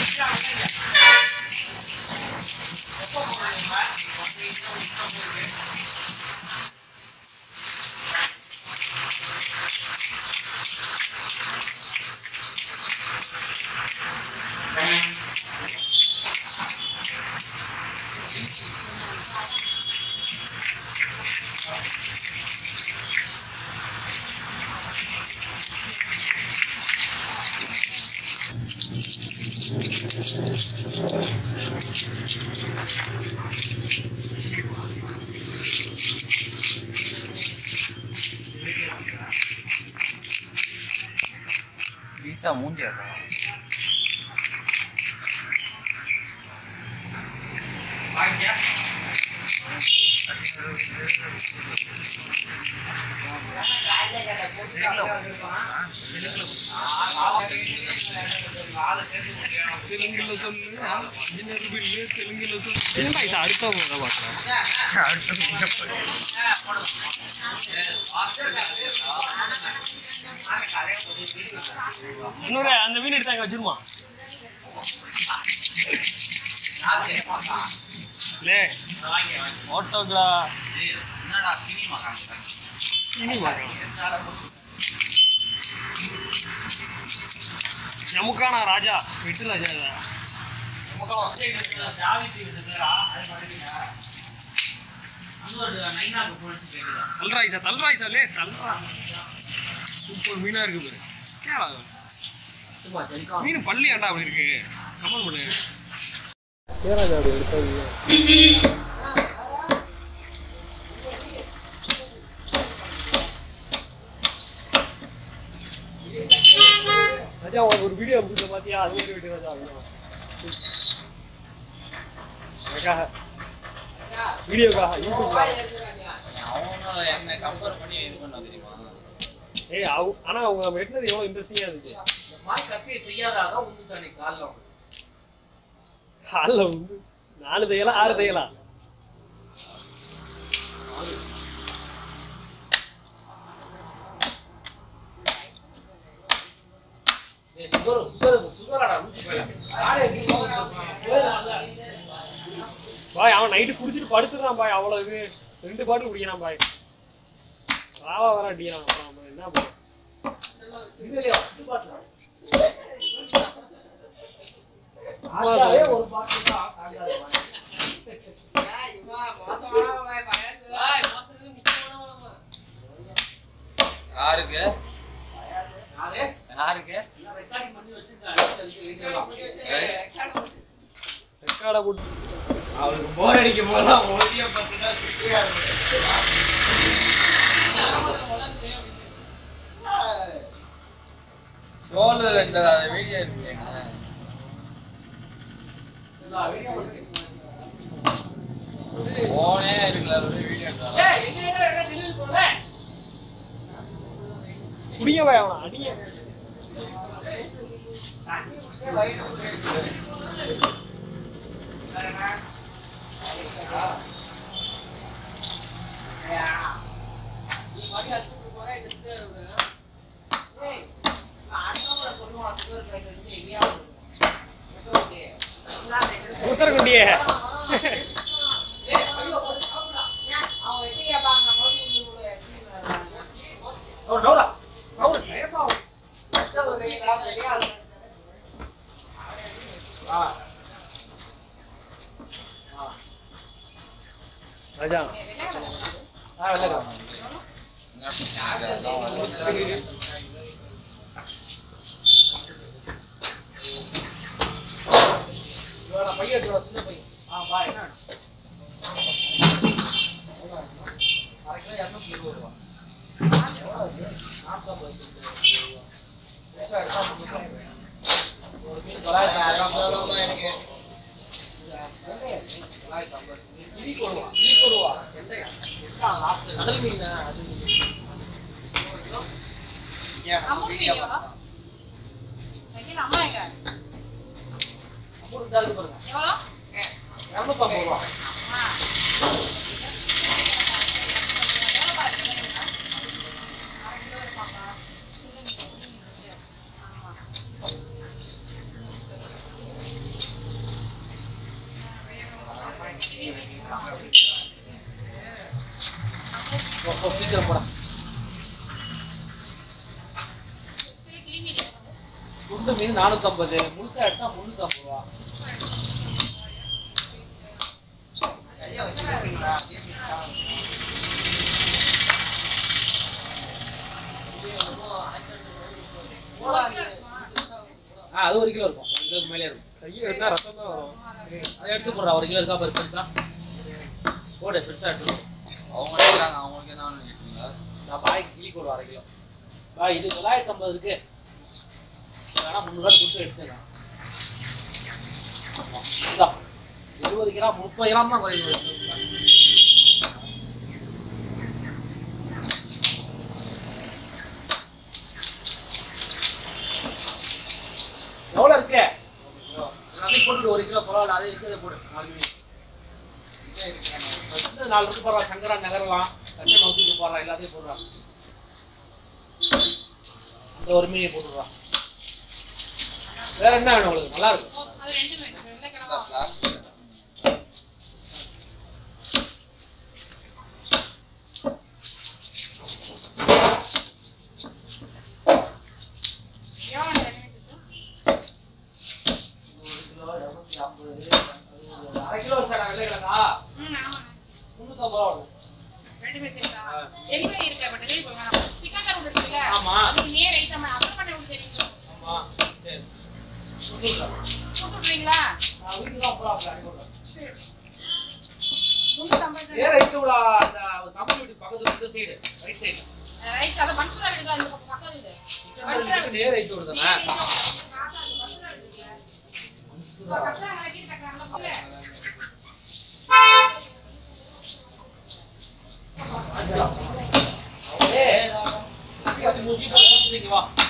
Lisa மூஞ்சி தெலுங்குல சொல்லு இன்ஜினியர் பில்லு தெலுங்குல சொல்லு ஏன்டா இது அடுத்தவங்க தான் பார்க்குறேன் இன்னொரு அந்த மீன் எடுத்தாங்க வச்சிருமா லே ஆட்டோகிரா என்னடா சினிமா காமிக்கிறாங்க சினிமா நமக்கான ராஜா விட்டு ராஜா இல்ல. தல்ராய்ஸா தல்ராய்ஸா லே தல்ரா சூப்பர் மீனா இருக்கு பாரு கேளா மீன் பள்ளி ஏன்டா அப்படி இருக்கு கமெண்ட் பண்ணு கேராஜா அப்படி எடுத்தாங்க ராஜா உனக்கு ஒரு வீடியோ அனுப்பிச்சு பாத்தியா அது மாதிரி வீடியோ ராஜா அதுக்காக வீடியோக்காக யூடியூப்ல அவங்க என்ன கம்பேர் பண்ணி இது பண்ண தெரியுமா ஏய் அவ- ஆனா அவங்க வெட்டினது எவ்வளவு இன்ட்ரெஸ்டிங்கா இருந்துச்சு காலைல வந்து நாலு தையலாம் ஆறு தையலாம் பாய் அவன் நைட்டு குடிச்சிட்டு படுத்துறான் பாய் அவ்வளவு இது ரெண்டு பாட்டு குடிக்கிறான் பாய் ராவா வர அடிக்கிறான் அப்புறம் அவன் என்ன பாய் யாருக்கு யாருக்கு ரெக்கார்டை போட்டு அவருக்கு போர் அடிக்கும் போதெல்லாம் ஓடிய பார்த்துட்டா சோழ ரெண்டு வீடியோ இருக்குங்க போனே இருக்குல்ல ஒரு வீடியோ குடிங்க பாய் அவனை அடிங்க உத்தரகுண்டியே ராஜா ஆ வெள்ளக்காரன் பையன் எடுத்துக்கோ, சின்ன பையன் ஆ பாய் அரை கிலோ இரநூத்தி இருபது ரூபா நாற்பது பெருசா எடுத்தா முந்நூறு ரூபா. ஒரு மீன் தொள்ளாயிரத்தி ஐம்பது ரூபா எனக்கு தொள்ளாயிரத்தி ஐம்பது கிளி கொடுவா கிளி கொடுவா கடல் மீன் அது அமௌண்ட் தான் இருக்கு பாருங்க இரநூத்தம்பது ரூபா துண்டு மீன் நானூத்தம்பது முழுசா எடுத்தா முந்நூத்தம்பது ரூபா ஆ அது ஒரு கிலோ இருக்கும் ஒரு கிலோக்கு மேலே இருக்கும் கையை எடுத்தா ரத்தம் தான் வரும் அதை எடுத்து போடுறா ஒரு கிலோ இருக்கா பாரு பெருசா போடு பெருசா எடுத்து போடு. அவங்க நினைக்கிறாங்க அவங்களுக்கு என்ன நினைக்கிறீங்களா நான் பாய் கிளிக்கு ஒரு அரை கிலோ பாய் இது தொள்ளாயிரத்தி ஐம்பது இருக்கு வேணா முந்நூறுவா கொடுத்து எடுத்துக்கலாம் ஆமா. இந்தா. இருபது கிராம் முப்பது கிராம் தான் குறையும் எவ்வளோ இருக்கு எல்லாத்தையும் போட்டு ஒரு கிலோ பரவாயில்ல அதே இருக்கிறத போடு நாலு மீன் ஃபஸ்ட்டு நாலு இருக்கு போடுறா சங்கரா நகரலாம் கச்சை நோக்கிட்டு போடுறா எல்லாத்தையும் போடுறா இந்த ஒரு மீனை போட்டுடுறா வேற என்ன வேணும் உங்களுக்கு நல்லா இருக்கும் அது ரெண்டு வேணும் வெள்ளைக்கிழமை எவ்வளோ ஒரு கிலோ இரநூத்தி ஐம்பது அரை கிலோ வச்சாடா வெள்ளைக்கிழங்கா ம் ஆமாங்க முந்நூற்றம்பது ரூபா வரும் ரெண்டுமே சேர்த்தா டெலிவரி இருக்கா இப்போ டெலிவரி பண்ணுங்க சிக்கன் கருவு இருக்குல்ல ஆமா. அதுக்கு நேர் ரைட் நம்ம அப்புறம் பண்ண விட்டு தெரியும் ஆமா சரி முந்நூறுரூவா. கொடுத்து விட்றீங்களா நான் வீட்டுக்கு தான் போகிறேன் அப்படி அனுப்பி விடுறேன். முந்நூற்றம்பது ஏன் ரைட்டு விடா அந்த சமையல் வீட்டுக்கு பக்கத்துல இந்த சைடு ரைட் சைடு ரைட் அதை பன்சுரா வீடுக்கு அந்த பக்கம் பக்கம் வீடு சிக்கன் வீட்டுக்கு நேர் ரைட்டு விடுதானே நேர் right தான் உங்களுக்கு. பார்த்தா அது பன்சுரா வீடுல. இப்போ கட்டுறாங்களா வீடு கட்டுறாங்களா பக்கத்துல? ஏய், அப்படி மூஞ்சி போட்டு வா